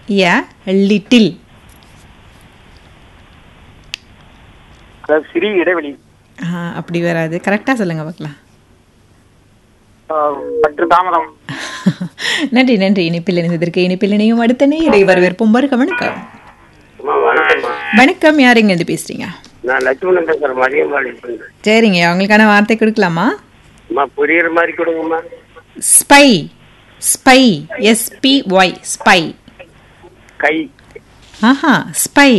A little அதாவது சிறிய இடைவெளி அப்படி வராது கரெக்டாக சொல்லுங்க பார்க்கலாம் ஆஹ் சற்று தாமதம் நன்றி நன்றி இனிப்பில் இணைந்ததற்கு இனிப்பில் இணையும் அடுத்த நேரை வரவேற்போம் வருக வணக்கம் அம்மா வணக்கம்மா வணக்கம் யாருங்க இருந்து பேசுறீங்க நான் லட்சுமணன் பேசுறேன் மதியம்பாடி பண்றேன் சரிங்க அவங்களுக்கான வார்த்தை கொடுக்கலாமா அம்மா புரியுற மாதிரி கொடுங்கம்மா spy spy S P Y spy கை ஆஹா ஸ்பை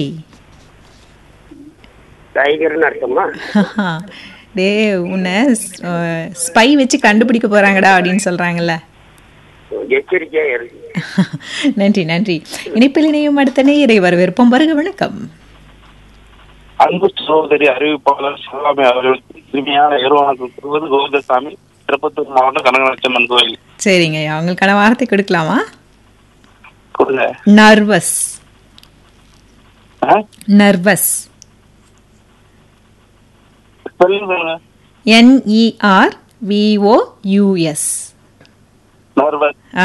டைகர்னு அர்த்தமா டே உன்னை ஸ்பை வச்சு கண்டுபிடிக்க போறாங்கடா அப்படின்னு சொல்றாங்கல்ல எச்சரிக்கையா இருக்கு நன்றி நன்றி இணைப்பில் இணையும் அடுத்த நேரை வரவேற்போம் வருக வணக்கம் அன்பு சகோதரி அறிவிப்பாளர் சிவகாமி அவர்களுக்கு இனிமையான இரவணக்கம் கூறுவது கோவிந்தசாமி திருப்பத்தூர் மாவட்டம் கனகலட்சுமன் கோயில் சரிங்க அவங்களுக்கான வார்த்தை கொடுக்கலாமா கொடுங்க நர்வஸ் ஆ? நர்வஸ் spelling சொல்லுங்க என்இஆர் விஓ யூஎஸ் நர்வஸ் ஆ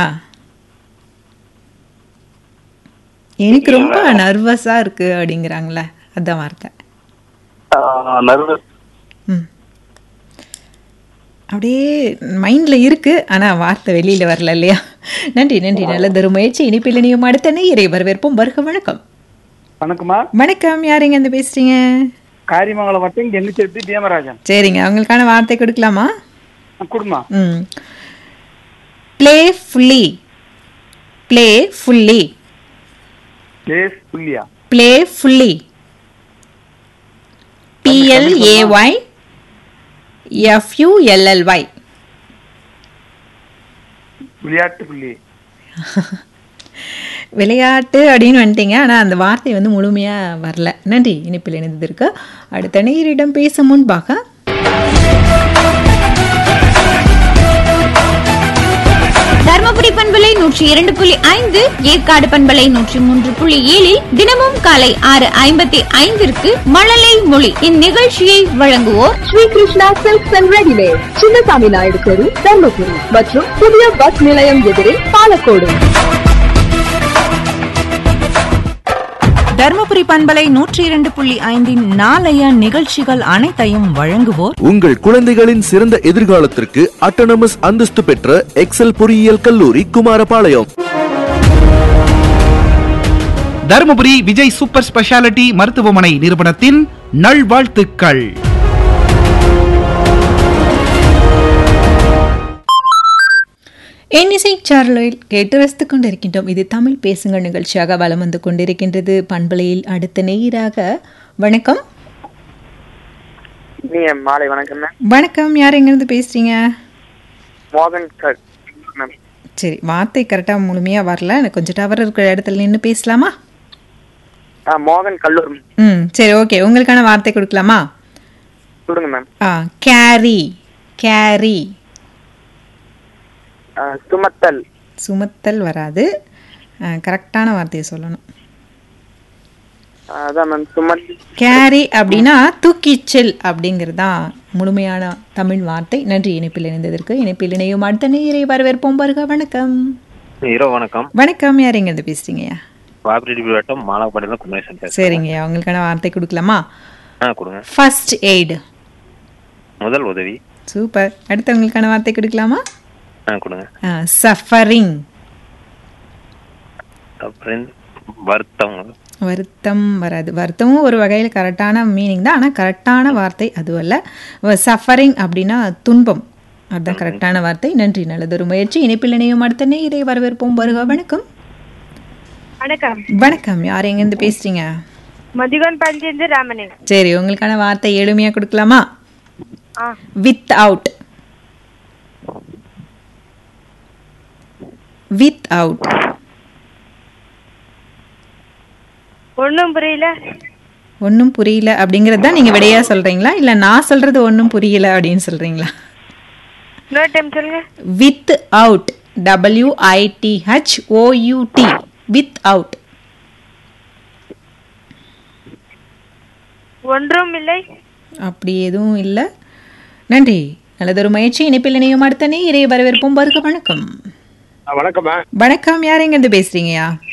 எனக்கு ரொம்ப நர்வஸா இருக்கு அப்படிங்கிறாங்களே அதான் வார்த்தை நர்வஸ் ம் அப்படியே மைண்டில் இருக்கு ஆனா வார்த்தை வெளியில வரல இல்லையா நன்றி நன்றி நல்லதொரு முயற்சி இனிப்பில் இனியும் அடுத்த நேயரை வரவேற்போம் வருக வணக்கம் வணக்கம்மா வணக்கம் யாருங்க இருந்து பேசுறீங்க காரியமங்கலம் வட்டம் கெங்குச்செட்டி பீமராஜன் சரிங்க அவங்களுக்கான வார்த்தை கொடுக்கலாமா குடுமா ம் ப்ளே ஃபுல்லி ப்ளே ஃபுல்லி பிளேஸ் புள்ளியா ப்ளே ஃபுல்லி பிஎல்ஏஒய் எஃப்யூஎல்எல்ஒய் விளையாட்டு புள்ளி விளையாட்டு அப்படின்னு வந்துட்டீங்க ஆனால் அந்த வார்த்தை வந்து முழுமையாக வரல நன்றி இனிப்பில் இணைந்ததற்கு அடுத்த நேரிடம் பேச முன்பாக தர்மபுரி பண்பலை நூற்றி இரண்டு புள்ளி ஐந்து ஏற்காடு பண்பலை நூற்றி மூன்று புள்ளி ஏழில் தினமும் காலை ஆறு ஐம்பத்தி ஐந்திற்கு மழலை மொழி இந்நிகழ்ச்சியை வழங்குவோர் Sri Krishna silks and readymade Chinnasamy Naidu தெரு தர்மபுரி மற்றும் புதிய பஸ் நிலையம் எதிரே பாலக்கோடு தர்மபுரி பண்பலை நூற்றி இரண்டு புள்ளி ஐந்தின் நாளைய நிகழ்ச்சிகள் அனைத்தையும் வழங்குவோர் உங்கள் குழந்தைகளின் சிறந்த எதிர்காலத்திற்கு அட்டானமஸ் அந்தஸ்து பெற்ற எக்ஸல் பொறியியல் கல்லூரி குமாரபாளையம் தருமபுரி விஜய் சூப்பர் ஸ்பெஷாலிட்டி மருத்துவமனை நிறுவனத்தின் நல்வாழ்த்துக்கள் எண்ணிசை சார்லில் கேட்டு ரசித்துக் கொண்டிருக்கின்றோம் இது தமிழ் பேசுங்கள் நிகழ்ச்சியாக வலம் வந்து கொண்டிருக்கின்றது பண்பலையில் அடுத்த நேராக வணக்கம் நீங்க மாலை வணக்கம் மேம் வணக்கம் யார் எங்கேருந்து பேசுறீங்க மோகன் சார் மேம் சரி வார்த்தை கரெக்டாக முழுமையாக வரல எனக்கு கொஞ்சம் டவர் இருக்கிற இடத்துல நின்று பேசலாமா ஆ மோகன் கல்லூர் ம் சரி ஓகே உங்களுக்கான வார்த்தை கொடுக்கலாமா சொல்லுங்க மேம் ஆ கேரி கேரி ஆ, சுமத்தல் சுமத்தல் வராது கரெக்டான வார்த்தையை சொல்லணும் ஆ, அதான் மேம் சுமத் கேரி அப்படின்னா தூக்கிச்செல் அப்படிங்கிறது தான் முழுமையான தமிழ் வார்த்தை நன்றி இணைப்பில் இணைந்ததற்கு இணைப்பில் இணையும் அடுத்த நேரை வரவேற்போம் வருக வணக்கம் இரவு வணக்கம் வணக்கம் யார் எங்கேருந்து பேசுறீங்கய்யா வாபிரெடி வட்டம் மாலாப்பாடியில் குமரேசன் பேசுறேன் சரிங்கய்யா உங்களுக்கான வார்த்தை கொடுக்கலாமா ஆ கொடுங்க ஃபர்ஸ்ட் எய்டு முதல் உதவி சூப்பர் அடுத்து உங்களுக்கான வார்த்தை கொடுக்கலாமா ஆ கொடுங்க சஃபரிங் அப்புறம் வருத்தம் வருத்தம் வராது வருத்தமும் ஒரு வகையில் கரெக்டான மீனிங் தான் ஆனால் கரெக்டான வார்த்தை அது அல்ல சஃபரிங் அப்படின்னா துன்பம் அதுதான் கரெக்டான வார்த்தை நன்றி நல்லதொரு முயற்சி இணைப்பில் இணையும் அடுத்த நேரை வரவேற்போம் வருக வணக்கம் வணக்கம் வணக்கம் யார் எங்கேருந்து பேசுறீங்க மதிகோன் பஞ்சேந்து ராமனே சரி உங்களுக்கான வார்த்தை எளிமையா கொடுக்கலாமா ஆ வித் அவுட் வித் அவுட் ஒன்றும் புரியல ஒன்றும் புரியல அப்படிங்கிறது தான் நீங்கள் விடையா சொல்கிறீங்களா இல்லை நான் சொல்கிறது ஒன்றும் புரியல அப்படின்னு சொல்கிறீங்களா இன்னொரு டைம் சொல்லுங்க without W I T H O U T without ஒன்றும் இல்லை அப்படி எதுவும் இல்லை நன்றி நல்லதொரு முயற்சி இணைப்பில் இணையும் அடுத்த நேரை வரவேற்போம் வருக வணக்கம் வணக்கம்மா வணக்கம் யார் எங்கேருந்து பேசுறீங்கயா